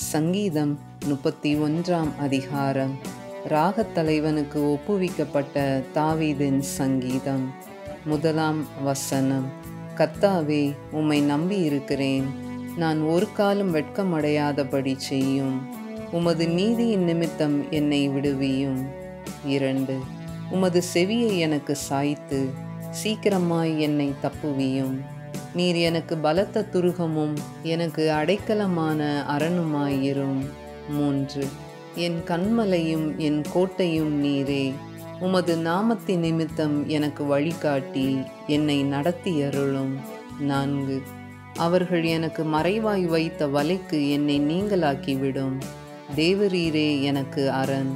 சங்கீதம் முப்பத்தி ஒன்றாம் அதிகாரம் ராகத் தலைவனுக்கு ஒப்புவிக்கப்பட்ட தாவீதின் சங்கீதம் முதலாம் வசனம் கர்த்தாவே உம்மை நம்பி இருக்கிறேன் நான் ஒரு காலம் வெட்கமடையாதபடி செய்யும் உமது நீதியின் நிமித்தம் என்னை விடுவியும் இரண்டு உமது செவியை எனக்கு சாய்த்து சீக்கிரமாய் என்னை தப்புவியும் நீர் எனக்கு பலத்த துருகமும் எனக்கு அடைக்கலமான அரணுமாயிரும் மூன்று என் கண்மலையும் என் கோட்டையும் நீரே உமது நாமத்தின் நிமித்தம் எனக்கு வழிகாட்டி என்னை நடத்தியருளும் நான்கு அவர்கள் எனக்கு மறைவாய் வைத்த வலைக்கு என்னை நீங்களாக்கிவிடும் தேவரீரே எனக்கு அரண்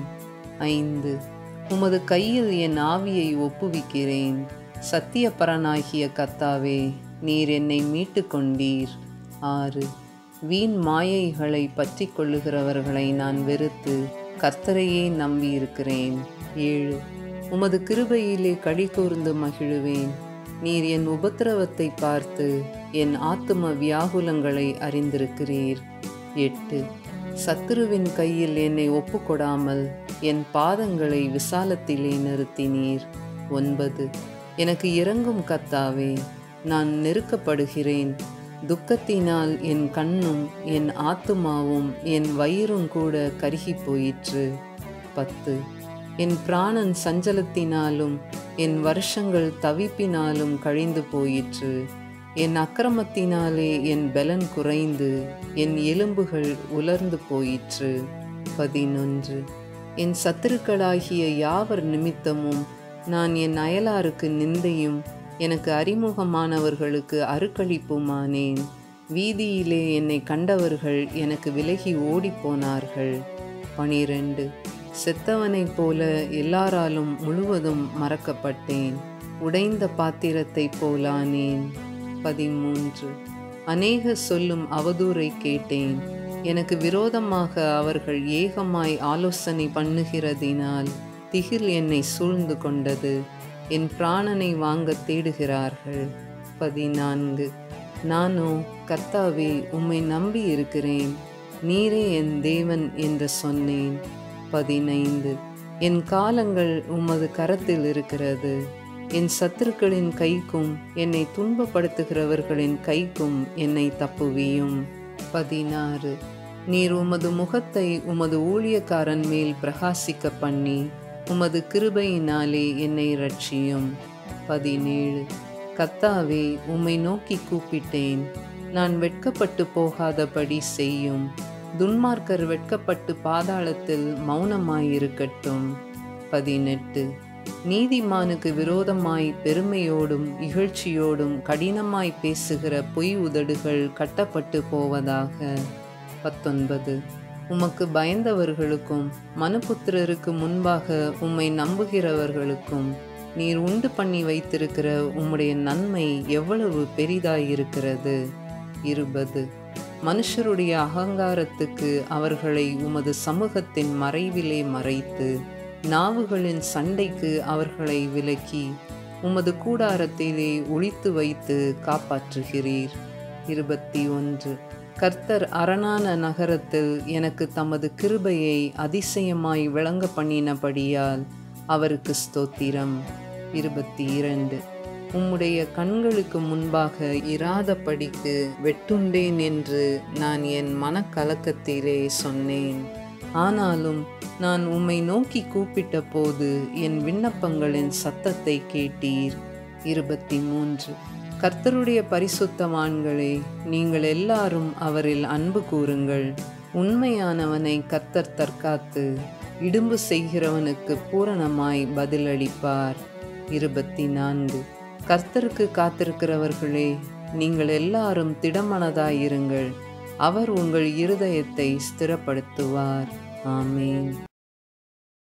ஐந்து உமது கையில் என் ஆவியை ஒப்புவிக்கிறேன் சத்தியப்பரனாகிய கத்தாவே நீர் என்னை மீட்டு கொண்டீர் ஆறு வீண் மாயைகளை பற்றி கொள்ளுகிறவர்களை நான் வெறுத்து கர்த்தரையே நம்பியிருக்கிறேன் ஏழு உமது கிருபையிலே களி கூர்ந்து மகிழுவேன் நீர் என் உபத்திரவத்தை பார்த்து என் ஆத்தும வியாகுலங்களை அறிந்திருக்கிறீர் எட்டு சத்துருவின் கையில் என்னை ஒப்புக்கொடாமல் என் பாதங்களை விசாலத்திலே நிறுத்தினீர் ஒன்பது எனக்கு இறங்கும் கத்தாவே நான் நெருக்கப்படுகிறேன் துக்கத்தினால் என் கண்ணும் என் ஆத்துமாவும் என் வயிறும் கூட கருகி போயிற்று பத்து என் பிராணன் சஞ்சலத்தினாலும் என் வருஷங்கள் தவிப்பினாலும் கழிந்து போயிற்று என் அக்கிரமத்தினாலே என் பலன் குறைந்து என் எலும்புகள் உலர்ந்து போயிற்று பதினொன்று என் சத்துருக்களாகிய யாவர் நிமித்தமும் நான் என் அயலாருக்கு நிந்தையும் எனக்கு அறிமுகமானவர்களுக்கு அருக்களிப்புமானேன் வீதியிலே என்னை கண்டவர்கள் எனக்கு விலகி ஓடிப்போனார்கள் பனிரெண்டு செத்தவனைப் போல எல்லாராலும் முழுவதும் மறக்கப்பட்டேன் உடைந்த பாத்திரத்தைப் போலானேன் பதிமூன்று அநேக சொல்லும் அவதூறை கேட்டேன் எனக்கு விரோதமாக அவர்கள் ஏகமாய் ஆலோசனை பண்ணுகிறதினால் திகில் என்னை சூழ்ந்து கொண்டது என் பிராணனை வாங்க தேடுகிறார்கள் பதினான்கு நானோ கர்த்தாவே உம்மை நம்பி இருக்கிறேன் நீரே என் தேவன் என்று சொன்னேன் பதினைந்து என் காலங்கள் உமது கரத்தில் இருக்கிறது என் சத்துருக்களின் கைக்கும் என்னை துன்பப்படுத்துகிறவர்களின் கைக்கும் என்னை தப்புவியும் பதினாறு நீர் உமது முகத்தை உமது ஊழியக்காரன் மேல் பிரகாசிக்க பண்ணி உமது கிருபையினாலே என்னை ரட்சியும் பதினேழு கத்தாவே உம்மை நோக்கி கூப்பிட்டேன் நான் வெட்கப்பட்டு போகாதபடி செய்யும் துன்மார்க்கர் வெட்கப்பட்டு பாதாளத்தில் மௌனமாயிருக்கட்டும் பதினெட்டு நீதிமானுக்கு விரோதமாய் பெருமையோடும் இகழ்ச்சியோடும் கடினமாய் பேசுகிற பொய் உதடுகள் கட்டப்பட்டு போவதாக பத்தொன்பது உமக்கு பயந்தவர்களுக்கும் மனுபுத்திரருக்கு முன்பாக உம்மை நம்புகிறவர்களுக்கும் நீர் உண்டு பண்ணி வைத்திருக்கிற உம்முடைய நன்மை எவ்வளவு பெரிதாயிருக்கிறது இருபது மனுஷருடைய அகங்காரத்துக்கு அவர்களை உமது சமூகத்தின் மறைவிலே மறைத்து நாவுகளின் சண்டைக்கு அவர்களை விலக்கி உமது கூடாரத்திலே ஒழித்து வைத்து காப்பாற்றுகிறீர் இருபத்தி ஒன்று கர்த்தர் அரணான நகரத்தில் எனக்கு தமது கிருபையை அதிசயமாய் விளங்க பண்ணினபடியால் அவருக்கு ஸ்தோத்திரம் இருபத்தி இரண்டு உம்முடைய கண்களுக்கு முன்பாக இராதபடிக்கு வெட்டுண்டேன் என்று நான் என் மனக்கலக்கத்திலே சொன்னேன் ஆனாலும் நான் உம்மை நோக்கி கூப்பிட்ட போது என் விண்ணப்பங்களின் சத்தத்தை கேட்டீர் இருபத்தி மூன்று கர்த்தருடைய பரிசுத்தவான்களே நீங்கள் எல்லாரும் அவரில் அன்பு கூறுங்கள் உண்மையானவனை கர்த்தர் தற்காத்து இடும்பு செய்கிறவனுக்கு பூரணமாய் பதிலளிப்பார் இருபத்தி நான்கு கர்த்தருக்கு காத்திருக்கிறவர்களே நீங்கள் எல்லாரும் திடமனதாயிருங்கள் அவர் உங்கள் இருதயத்தை ஸ்திரப்படுத்துவார் ஆமேன்